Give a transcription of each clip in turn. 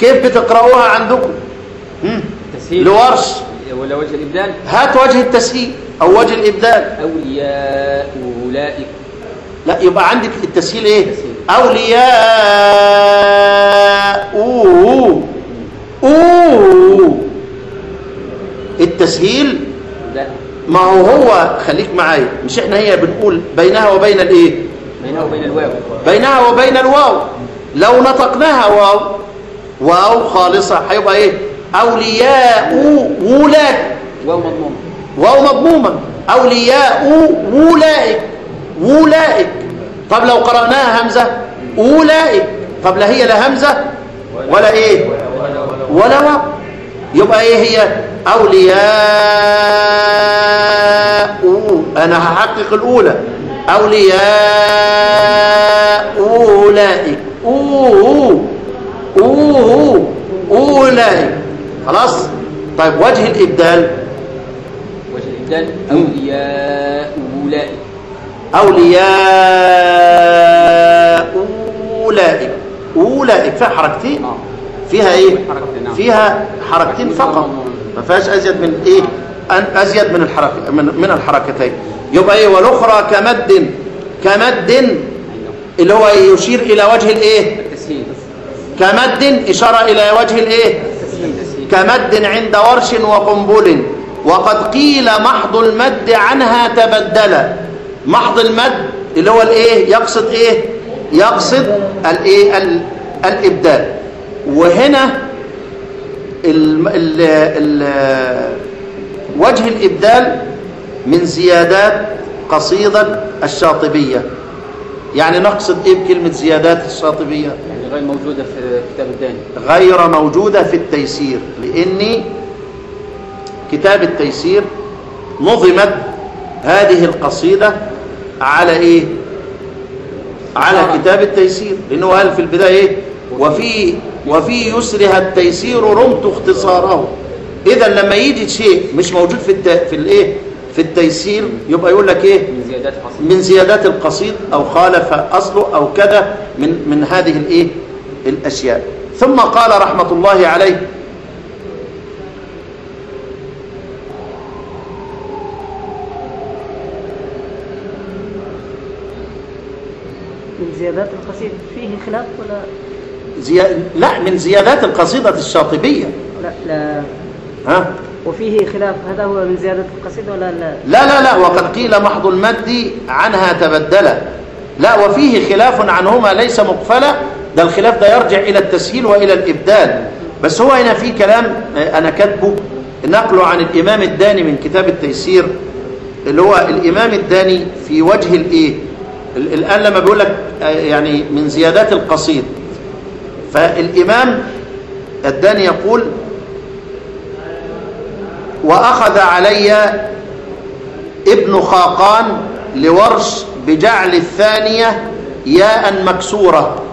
كيف بتقرأوها عندكم هم؟ تسهيل لورش ولا وجه الإبدال هات وجه التسهيل أو وجه الإبدال أولياء أولئك لا يبقى عندك التسهيل ايه تسهيل. اولياء أوه. أوه. التسهيل لا ما هو هو خليك معايا مش احنا هي بنقول بينها وبين الايه بينه وبين الواو بينها وبين الواو لو نطقناها واو واو خالصة هيبقى ايه اولياء ولاك واو مضموم واو مضمومة أولياء أولئك أولئك طب لو قرأناها همزة أولئك طب لا هي لا همزة ولا إيه ولا واو يبقى إيه هي أولياء أنا هحقق الأولى أولياء أولئك أوه أوه أولئك خلاص طيب وجه الإبدال وجه الإبدال أولياء أولئك أولياء أولئك أولئك فيها حركتين آه. فيها إيه حركتين، نعم. فيها حركتين فقط ما فيهاش أزيد من إيه أن- أزيد من الحرك من, من الحركتين يبقى إيه والأخرى كمد كمد عندهم اللي هو يشير إلى وجه الإيه التسهيل كمد إشارة إلى وجه الإيه التسهيل التسهيل كمد عند ورش وقنبل وقد قيل محض المد عنها تبدل محض المد اللي هو الايه يقصد ايه يقصد الايه ال- الابدال وهنا ال ال ال وجه الابدال من زيادات قصيدة الشاطبية يعني نقصد ايه بكلمة زيادات الشاطبية يعني غير موجودة في كتاب الداني غير موجودة في التيسير لأن كتاب التيسير نظمت هذه القصيدة على إيه؟ على كتاب التيسير لأنه قال في البداية إيه؟ وفي وفي يسرها التيسير رمت اختصاره إذا لما يجي شيء مش موجود في الت... في الإيه؟ في التيسير يبقى يقول لك إيه؟ من زيادات حصل من زيادات القصيد أو خالف أصله أو كذا من من هذه الإيه الأشياء ثم قال رحمة الله عليه من زيادات القصيد فيه خلاف ولا زي... لا من زيادات القصيدة الشاطبية لا لا ها وفيه خلاف هذا هو من زيادة القصيد ولا لا لا لا لا وقد قيل محض المد عنها تبدل لا وفيه خلاف عنهما ليس مقفلا ده الخلاف ده يرجع إلى التسهيل وإلى الإبدال بس هو هنا في كلام آه، أنا كاتبه نقله عن الإمام الداني من كتاب التيسير اللي هو الإمام الداني في وجه الإيه ال- الآن لما بيقول لك آه، يعني من زيادات القصيد فالإمام الداني يقول وأخذ علي ابن خاقان لورش بجعل الثانية ياء مكسورة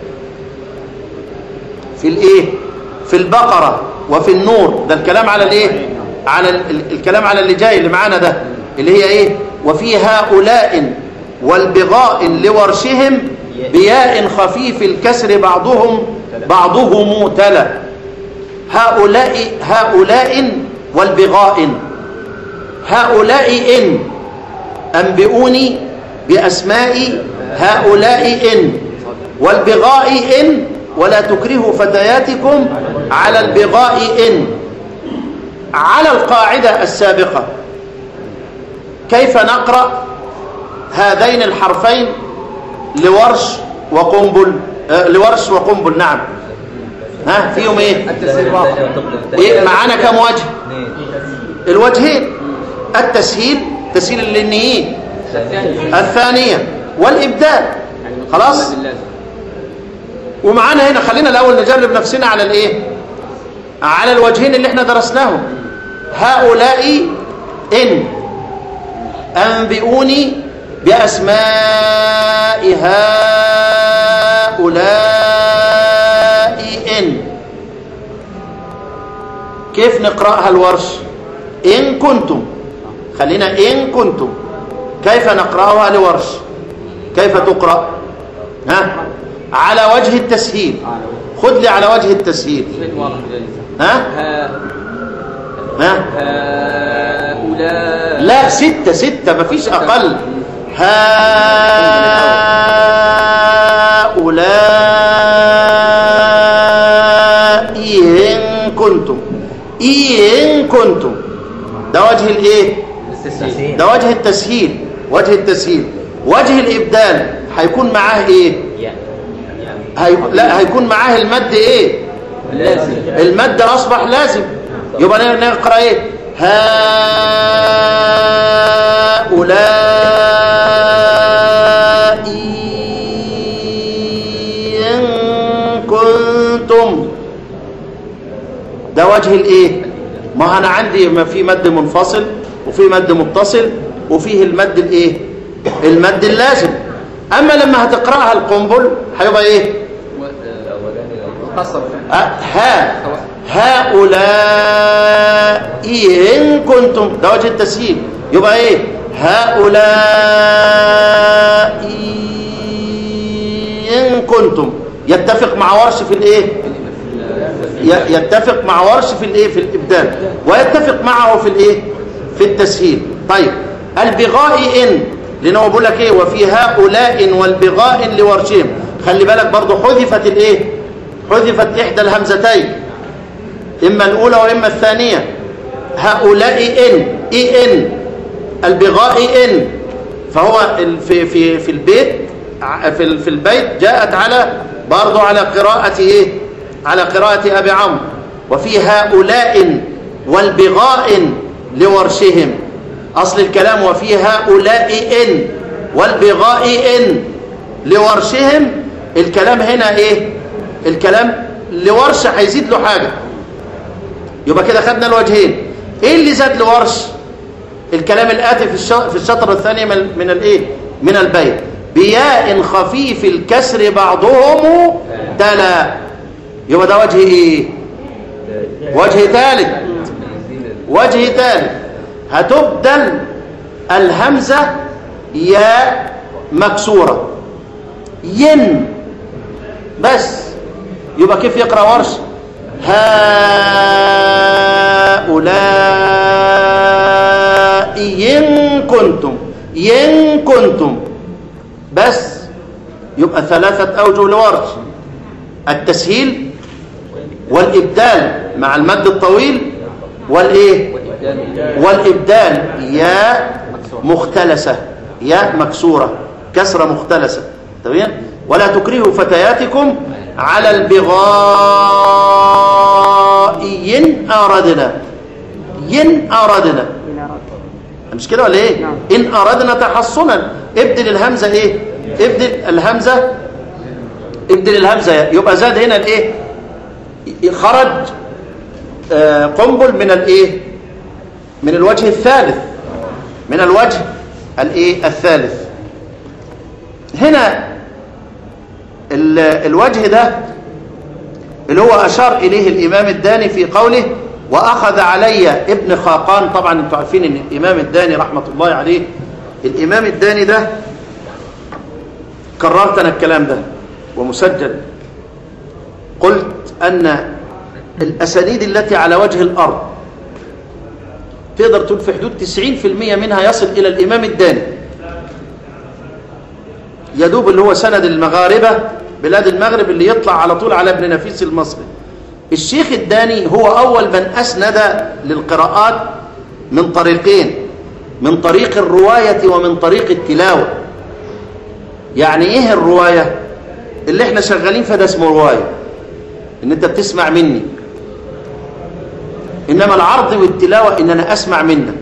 في الايه في البقرة وفي النور ده الكلام على الايه على ال- ال- الكلام على اللي جاي اللي معانا ده اللي هي ايه وفي هؤلاء والبغاء لورشهم بياء خفيف الكسر بعضهم بعضهم تلا هؤلاء هؤلاء والبغاء هؤلاء إن أنبئوني بأسماء هؤلاء إن والبغاء إن ولا تكرهوا فتياتكم على البغاء إن على القاعدة السابقة كيف نقرأ هذين الحرفين لورش وقنبل آه لورش وقنبل نعم ها فيهم ايه التسهيل واضح ايه معانا كم وجه الوجهين التسهيل تسهيل اللينيين الثاني الثانية والإبدال يعني من خلاص قبل اللازم. ومعانا هنا خلينا الأول نجرب نفسنا على الإيه على الوجهين اللي احنا درسناهم هؤلاء إن أنبئوني بأسماء هؤلاء إن كيف نقرأها الورش إن كنتم خلينا إن كنتم كيف نقرأها لورش كيف تقرأ ها على وجه التسهيل خد لي على وجه التسهيل شيء واضح جدا ها ها ها هؤلاء لا ستة ستة مفيش أقل هؤلاء إن كنتم إن كنتم ده وجه الإيه؟ التسهيل ده وجه التسهيل وجه التسهيل وجه الإبدال هيكون معاه إيه؟ هي... لا هيكون معاه المد إيه؟ لازم المد أصبح لازم يبقى نقرأ إيه هؤلاء إن كنتم ده وجه الإيه ما أنا عندي ما في مد منفصل وفي مد متصل وفيه المد الإيه المد اللازم أما لما هتقرأها القنبل هيبقى إيه قصر أه، ها هؤلاء إن كنتم ده وجه التسهيل يبقى ايه هؤلاء إن كنتم يتفق مع ورش في الايه ي- يتفق مع ورش في الايه في الابدال ويتفق معه في الايه في التسهيل طيب البغاء ان لانه بيقول لك ايه وفي هؤلاء والبغاء لورشهم خلي بالك برضه حذفت الايه حذفت احدى الهمزتين اما الاولى واما الثانيه هؤلاء ان اي ان البغاء ان فهو ال- في في في البيت ع- في ال- في البيت جاءت على برضه على قراءه ايه على قراءه ابي عمرو وفي هؤلاء والبغاء لورشهم اصل الكلام وفي هؤلاء ان والبغاء ان لورشهم الكلام هنا ايه الكلام لورش هيزيد له حاجه يبقى كده خدنا الوجهين ايه اللي زاد لورش الكلام الاتي في الش- في الشطر الثاني من من الايه من البيت بياء خفيف الكسر بعضهم تلا يبقى ده وجه ايه وجه ثالث وجه ثالث هتبدل الهمزه ياء مكسوره ين بس يبقى كيف يقرا ورش هؤلاء إن كنتم إن كنتم بس يبقى ثلاثة أوجه لورش التسهيل والإبدال مع المد الطويل والإيه والإبدال ياء مختلسة ياء مكسورة كسرة مختلسة تمام ولا تكرهوا فتياتكم على البغاء إن أردنا إن أردنا من أراد مش كده ولا ايه نعم. ان اردنا تحصنا ابدل الهمزه ايه ابدل الهمزه ابدل الهمزه يبقى زاد هنا الايه خرج آه، قنبل من الايه من الوجه الثالث من الوجه الايه الثالث هنا ال- الوجه ده اللي هو أشار إليه الإمام الداني في قوله وأخذ علي ابن خاقان طبعا انتم عارفين ان الإمام الداني رحمة الله عليه الإمام الداني ده كررت أنا الكلام ده ومسجل قلت أن الأسانيد التي على وجه الأرض تقدر تقول في حدود 90% منها يصل إلى الإمام الداني يدوب اللي هو سند المغاربة بلاد المغرب اللي يطلع على طول على ابن نفيس المصري الشيخ الداني هو أول من أسند للقراءات من طريقين من طريق الرواية ومن طريق التلاوة يعني إيه الرواية اللي احنا شغالين فده اسمه رواية ان انت بتسمع مني انما العرض والتلاوة ان انا اسمع منك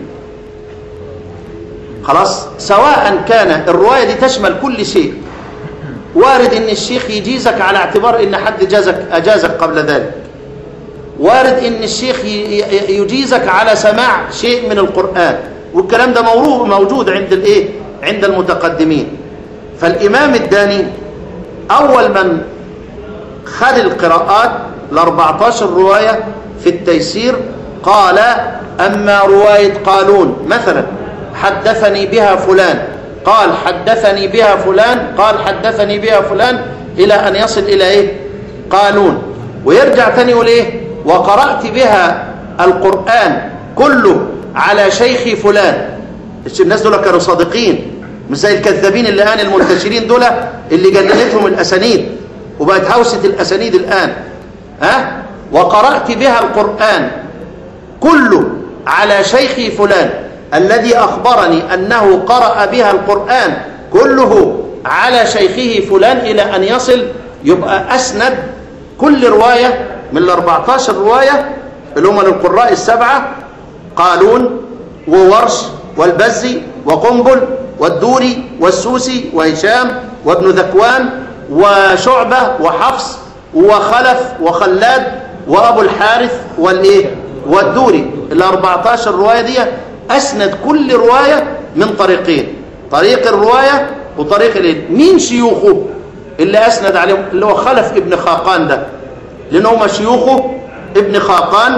خلاص سواء كان الرواية دي تشمل كل شيء وارد ان الشيخ يجيزك على اعتبار ان حد جازك اجازك قبل ذلك وارد ان الشيخ ي- ي- يجيزك على سماع شيء من القرآن والكلام ده موروه موجود عند الايه عند المتقدمين فالامام الداني اول من خد القراءات ال 14 رواية في التيسير قال أما رواية قالون مثلا حدثني بها فلان قال حدثني بها فلان قال حدثني بها فلان إلى أن يصل إلى إيه قالون ويرجع تاني يقول ايه وقرأت بها القرآن كله على شيخي فلان الناس دول كانوا صادقين مش زي الكذابين اللي الان المنتشرين دول اللي جننتهم الاسانيد وبقت هوسة الاسانيد الان ها وقرأت بها القرآن كله على شيخي فلان الذي أخبرني أنه قرأ بها القرآن كله على شيخه فلان إلى أن يصل يبقى أسند كل رواية من ال 14 رواية اللي هم القراء السبعة قالون وورش والبزي وقنبل والدوري والسوسي وهشام وابن ذكوان وشعبة وحفص وخلف وخلاد وأبو الحارث والإيه والدوري ال 14 رواية دي أسند كل رواية من طريقين طريق الرواية وطريق الإيه مين شيوخه اللي أسند عليهم اللي هو خلف ابن خاقان ده لأن هم شيوخه ابن خاقان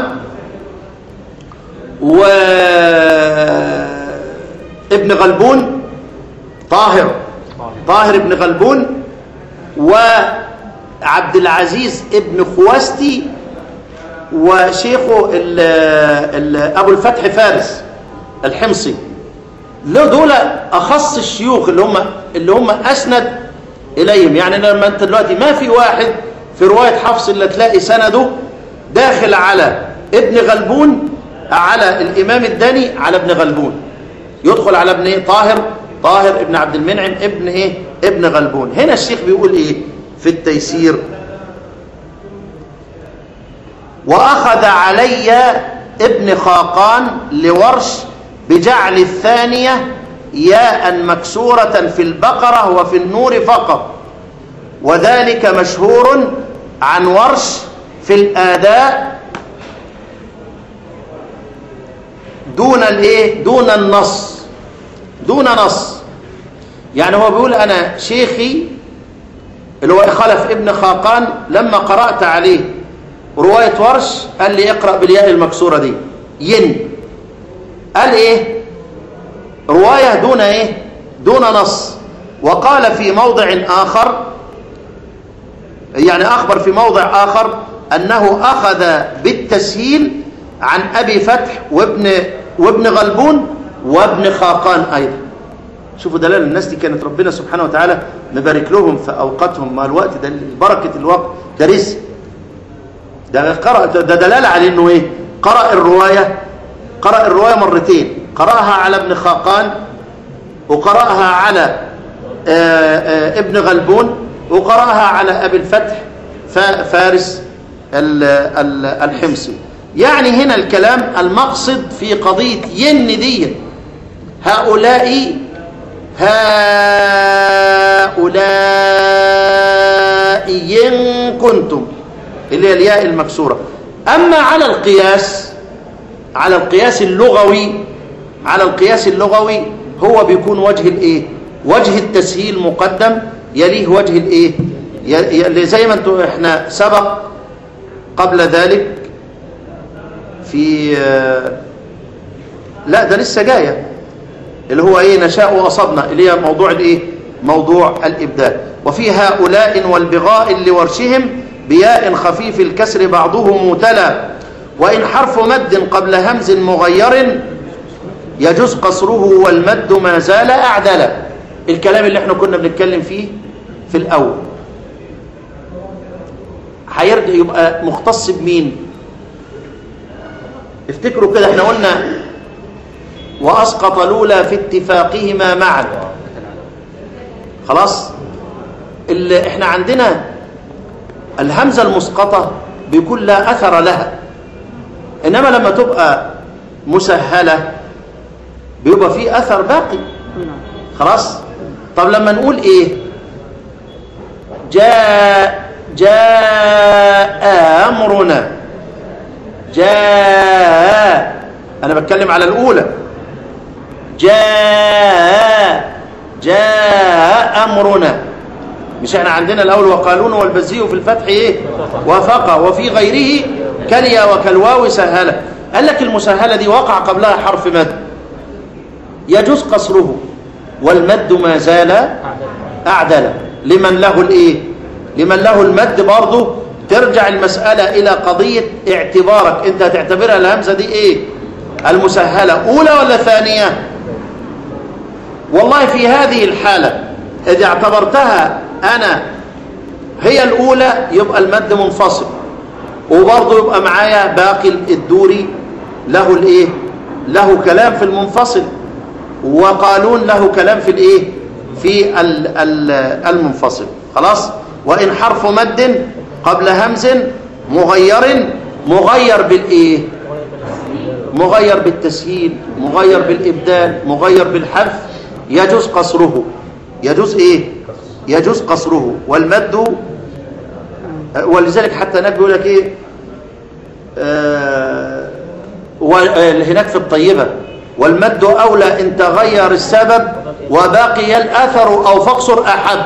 و ابن غلبون طاهر طاهر ابن غلبون وعبد العزيز ابن خوستي وشيخه ال ال ابو الفتح فارس الحمصي له دول اخص الشيوخ اللي هم اللي هم اسند اليهم يعني لما انت دلوقتي ما في واحد في روايه حفص اللي تلاقي سنده داخل على ابن غلبون على الامام الداني على ابن غلبون يدخل على ابن ايه طاهر طاهر ابن عبد المنعم ابن ايه ابن غلبون هنا الشيخ بيقول ايه في التيسير واخذ علي ابن خاقان لورش بجعل الثانيه ياء مكسوره في البقره وفي النور فقط وذلك مشهور عن ورش في الاداء دون الايه دون النص دون نص يعني هو بيقول انا شيخي اللي هو خلف ابن خاقان لما قرات عليه روايه ورش قال لي اقرا بالياء المكسوره دي ين قال ايه روايه دون ايه دون نص وقال في موضع اخر يعني اخبر في موضع اخر انه اخذ بالتسهيل عن ابي فتح وابن وابن غلبون وابن خاقان ايضا شوفوا دلال الناس دي كانت ربنا سبحانه وتعالى مبارك لهم في اوقاتهم ما الوقت ده بركه الوقت ده رزق ده قرأ ده دلاله على انه ايه قرأ الروايه قرأ الروايه مرتين قرأها على ابن خاقان وقرأها على آآ آآ ابن غلبون وقرأها على ابي الفتح فارس الحمصي يعني هنا الكلام المقصد في قضية ين دي هؤلاء هؤلاء ين كنتم اللي هي الياء المكسورة أما على القياس على القياس اللغوي على القياس اللغوي هو بيكون وجه الايه وجه التسهيل مقدم يليه وجه الايه ي- زي ما انتم احنا سبق قبل ذلك في لا ده لسه جايه اللي هو ايه نشاء واصبنا اللي هي موضوع الايه موضوع الابدال وفي هؤلاء والبغاء لورشهم بياء خفيف الكسر بعضه متلا وان حرف مد قبل همز مغير يجوز قصره والمد ما زال اعدل الكلام اللي احنا كنا بنتكلم فيه في الاول هيرجع يبقى مختص بمين افتكروا كده احنا قلنا واسقط الاولى في اتفاقهما معا خلاص اللي احنا عندنا الهمزه المسقطه بيكون لا اثر لها انما لما تبقى مسهله بيبقى في اثر باقي خلاص طب لما نقول ايه جاء جاء امرنا جاء انا بتكلم على الاولى جاء جاء امرنا مش احنا عندنا الاول وقالون والبزي في الفتح ايه وفق وفي غيره كليا وكالواو سهله قال لك المسهله دي وقع قبلها حرف مد يجوز قصره والمد ما زال اعدل لمن له الايه لمن له المد برضه ترجع المسألة إلى قضية اعتبارك أنت هتعتبرها الهمزة دي إيه المسهلة أولى ولا ثانية والله في هذه الحالة إذا اعتبرتها أنا هي الأولى يبقى المد منفصل وبرضه يبقى معايا باقي الدوري له الإيه له كلام في المنفصل وقالون له كلام في الإيه في ال- ال- المنفصل خلاص وإن حرف مد قبل همز مغير مغير بالإيه مغير بالتسهيل مغير بالإبدال مغير بالحذف يجوز قصره يجوز إيه يجوز قصره والمد ولذلك حتى هناك بيقول لك إيه آه و- آه، هناك في الطيبة والمد أولى إن تغير السبب وبقي الأثر أو فاقصر أحد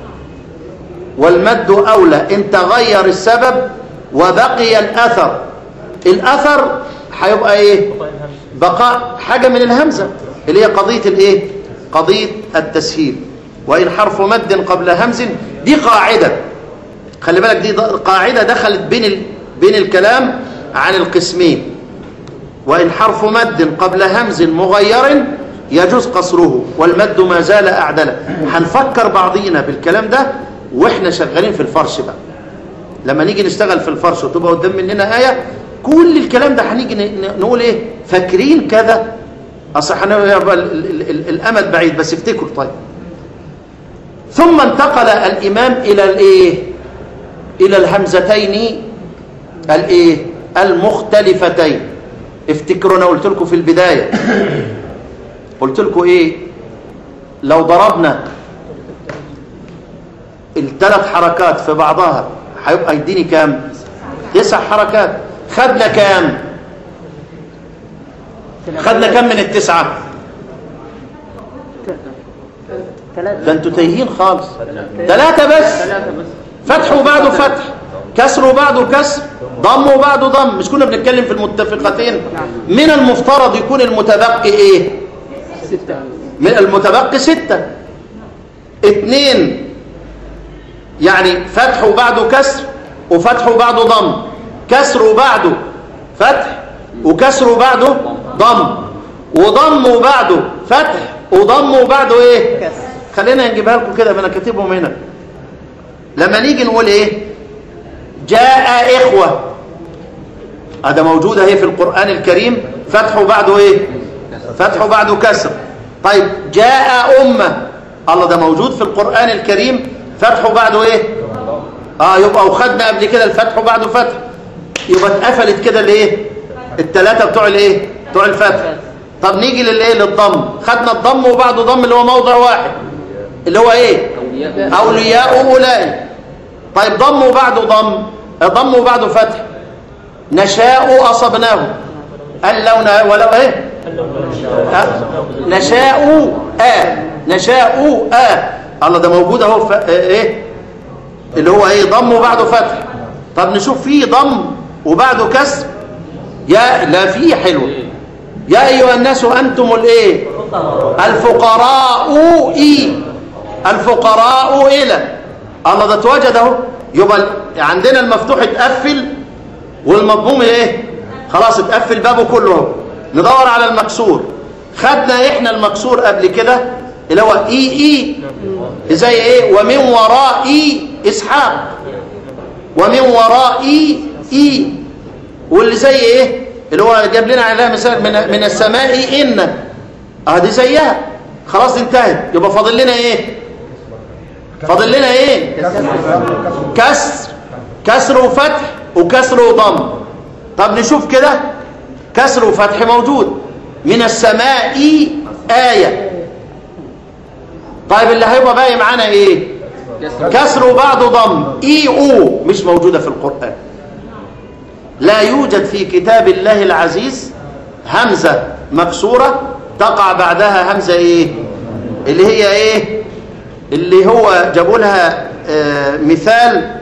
والمد أولى إن تغير السبب وبقي الأثر الأثر هيبقى إيه بقاء حاجة من الهمزة اللي هي قضية الإيه قضية التسهيل وإن حرف مد قبل همز دي قاعدة خلي بالك دي قاعدة دخلت بين ال... بين الكلام عن القسمين وإن حرف مد قبل همز مغير يجوز قصره والمد ما زال أعدله هنفكر بعضينا بالكلام ده وإحنا شغالين في الفرش بقى لما نيجي نشتغل في الفرش وتبقى قدام مننا آية كل الكلام ده هنيجي ن- نقول إيه فاكرين كذا أصل هنبقى ال- ال- ال- الأمد بعيد بس افتكروا طيب ثم انتقل الإمام إلى الإيه إلى الهمزتين الإيه المختلفتين افتكروا أنا قلت لكم في البداية قلت لكم إيه لو ضربنا الثلاث حركات في بعضها هيبقى يديني كام تسع حركات خدنا كام خدنا كام من التسعة ده ثلاثة انتوا تايهين خالص ثلاثة بس ثلاثة بس فتح وبعده فتح كسر وبعده كسر ضم وبعده ضم مش كنا بنتكلم في المتفقتين من المفترض يكون المتبقي ايه ستة من المتبقي ستة اتنين يعني فتح وبعده كسر وفتح وبعده ضم كسر وبعده فتح وكسر وبعده ضم وضم وبعده فتح وضم وبعده ايه كسر خلينا نجيبها لكم كده ما انا كاتبهم هنا لما نيجي نقول ايه جاء اخوه هذا موجود اهي في القران الكريم فتح بعده ايه فتح بعده كسر طيب جاء امه الله ده موجود في القران الكريم فتح بعده ايه اه يبقى وخدنا قبل كده الفتح بعده فتح يبقى اتقفلت كده الايه الثلاثه بتوع الايه بتوع الفتح طب نيجي للايه للضم خدنا الضم وبعده ضم اللي هو موضع واحد اللي هو ايه أولياء أولياء أولئك طيب ضم وبعده ضم ضم وبعده فتح نشاء أصبناه قال لو ن- ولو إيه أه؟ نشاء آ نشاء آ الله ده موجود أهو ف... آه، إيه اللي هو إيه ضم وبعده فتح طب نشوف فيه ضم وبعده كسر يا لا فيه حلو يا أيها الناس أنتم الإيه الفقراء إيه الفقراء إلى الله ده اتوجد اهو يبقى عندنا المفتوح اتقفل والمضموم ايه خلاص اتقفل بابه كله اهو ندور على المكسور خدنا احنا المكسور قبل كده اللي هو اي اي زي ايه ومن ورائي اسحاق ومن ورائي اي واللي زي ايه اللي هو جاب لنا عليها مثال من من السماء ان اه دي زيها خلاص انتهت يبقى فاضل لنا ايه فاضل لنا ايه كسر كسر وفتح وكسر وضم طب نشوف كده كسر وفتح موجود من السماء آية طيب اللي هيبقى باقي معانا ايه كسر كسر وبعده ضم اي او مش موجودة في القرآن لا يوجد في كتاب الله العزيز همزة مكسورة تقع بعدها همزة ايه اللي هي ايه اللي هو جابوا لها آه مثال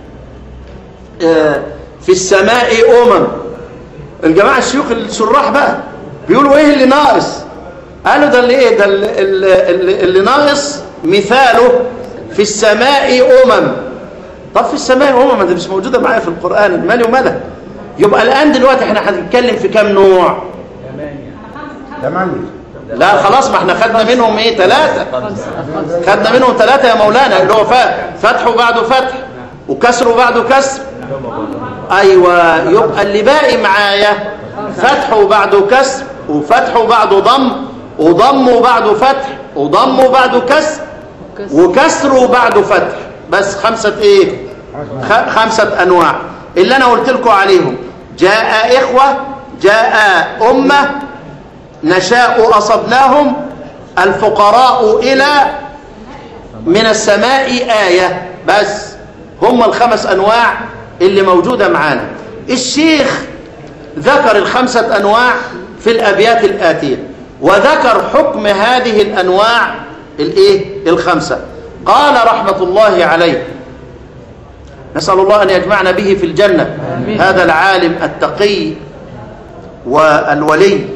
آه في السماء أمم الجماعة الشيوخ الشراح بقى بيقولوا ايه اللي ناقص قالوا ده اللي ايه ده اللي, اللي, اللي ناقص مثاله في السماء أمم طب في السماء هم ما دي مش موجوده معايا في القران مالي ومالك يبقى الان دلوقتي احنا هنتكلم في كام نوع ثمانية لا خلاص ما احنا خدنا منهم ايه ثلاثه خدنا منهم ثلاثه يا مولانا اللي هو ف- فتح وبعده فتح وكسر وبعده كسر ايوه يبقى اللي باقي معايا فتح وبعده كسر وفتح وبعده ضم وضم وبعده فتح وضم وبعده كسر وكسر وبعده فتح بس خمسة ايه خ- خمسة انواع اللي انا قلت لكم عليهم جاء اخوة جاء امة نشاء اصبناهم الفقراء الى من السماء آية بس هم الخمس انواع اللي موجودة معانا الشيخ ذكر الخمسة انواع في الابيات الاتية وذكر حكم هذه الانواع الايه الخمسة قال رحمة الله عليه نسأل الله أن يجمعنا به في الجنة هذا العالم التقي والولي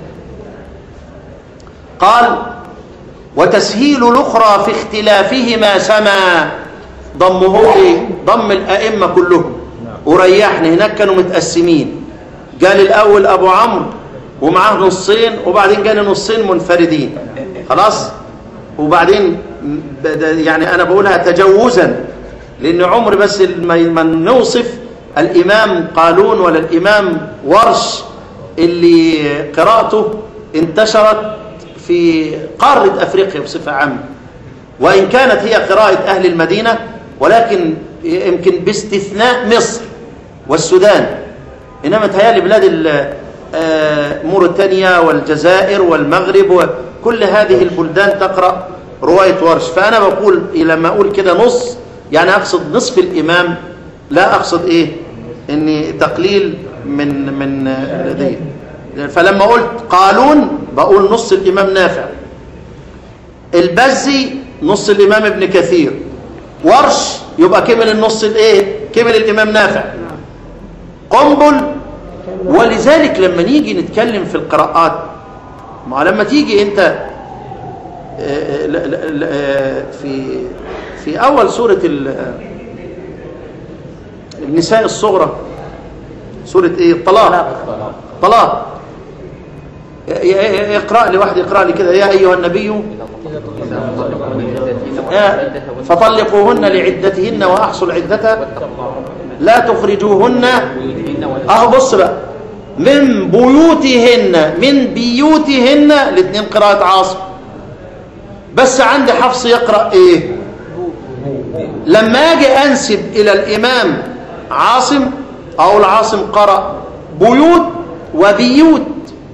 قال وتسهيل الأخرى في اختلافهما سما ضمه إيه؟ ضم الأئمة كلهم وريحني هناك كانوا متقسمين قال الأول أبو عمرو ومعاه نصين وبعدين قال نصين منفردين خلاص وبعدين بد- يعني أنا بقولها تجوزا لأن عمر بس ما ما نوصف الإمام قالون ولا الإمام ورش اللي قراءته انتشرت في قارة أفريقيا بصفة عامة وإن كانت هي قراءة أهل المدينة ولكن يمكن باستثناء مصر والسودان إنما تهيألي بلاد ال- آه، موريتانيا والجزائر والمغرب وكل هذه البلدان تقرأ رواية ورش فأنا بقول لما أقول كده نص يعني أقصد نصف الإمام لا أقصد إيه إني تقليل من من آه، دي فلما قلت قالون بقول نص الإمام نافع البزي نص الإمام ابن كثير ورش يبقى كمل النص الايه كمل الإمام نافع قنبل ولذلك لما نيجي نتكلم في القراءات ما لما تيجي انت آه، لا- لا- لا- آه، في في اول سوره ال- النساء الصغرى سوره ايه الطلاق طلاق ي- ي- اقرا لي واحد يقرا لي كده يا ايها النبي يا فطلقوهن لعدتهن واحصوا العده لا تخرجوهن اهو بص بقى من بيوتهن من بيوتهن الاثنين قراءة عاصم بس عندي حفص يقرأ ايه لما اجي انسب الى الامام عاصم او العاصم قرأ بيوت وبيوت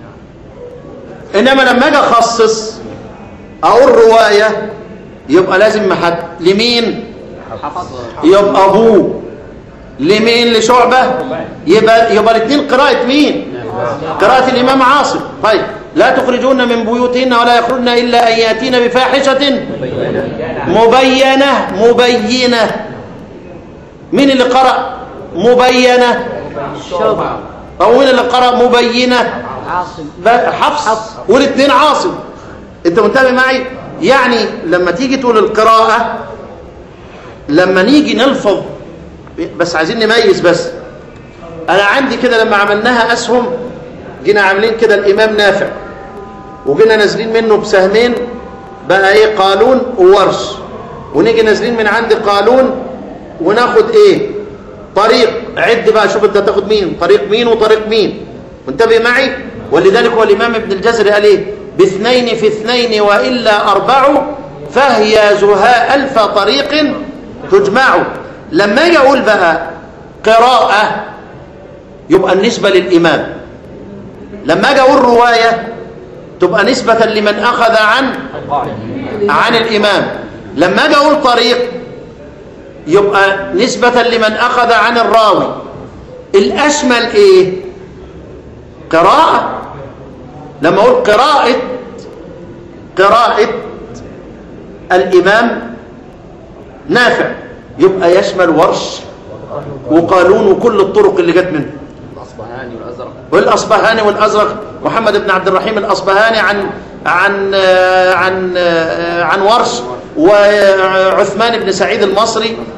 انما لما اجي اخصص اقول رواية يبقى لازم محد لمين يبقى ابوه لمين لشعبة يبقى يبقى الاثنين قراءة مين قراءة الإمام عاصم طيب لا تخرجون من بيوتهن ولا يخرجن إلا أن يأتين بفاحشة مبينة مبينة مين اللي قرأ مبينة شعبة أو مين اللي قرأ مبينة عاصم ب- حفص والاثنين عاصم انت منتبه معي يعني لما تيجي تقول القراءة لما نيجي نلفظ بس عايزين نميز بس انا عندي كده لما عملناها اسهم جينا عاملين كده الامام نافع وجينا نازلين منه بسهمين بقى ايه قالون وورش ونيجي نازلين من عند قالون وناخد ايه طريق عد بقى شوف انت هتاخد مين طريق مين وطريق مين منتبه معي ولذلك هو الامام ابن الجزري قال ايه باثنين في اثنين والا اربع فهي زهاء الف طريق تجمع لما اجي اقول بقى قراءه يبقى النسبه للامام لما اجي اقول روايه تبقى نسبه لمن اخذ عن عن الامام لما اجي اقول طريق يبقى نسبة لمن أخذ عن الراوي الأشمل إيه قراءة لما أقول قراءة قراءة الإمام نافع يبقى يشمل ورش وقالون وكل الطرق اللي جت منه الأصبهاني والأزرق والأصبهاني والأزرق محمد بن عبد الرحيم الأصبهاني عن عن آه، عن آه، عن ورش وعثمان بن سعيد المصري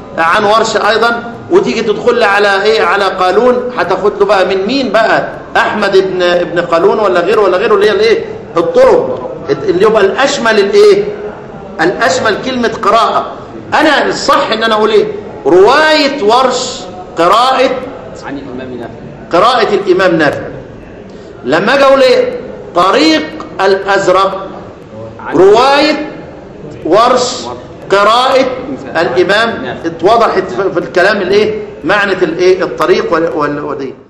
عن ورش ايضا وتيجي تدخل لي على ايه على قالون هتاخد له بقى من مين بقى احمد ابن ابن قالون ولا غيره ولا غيره اللي هي الايه الطرق اللي يبقى الاشمل الايه الاشمل كلمه قراءه انا الصح ان انا اقول ايه روايه ورش قراءه عن الإمام نافع قراءه الامام نافع لما اجي اقول ايه طريق الازرق عن روايه ورش قراءة الإمام اتوضحت في في الكلام الايه معنى الايه الطريق وال- وال- ودي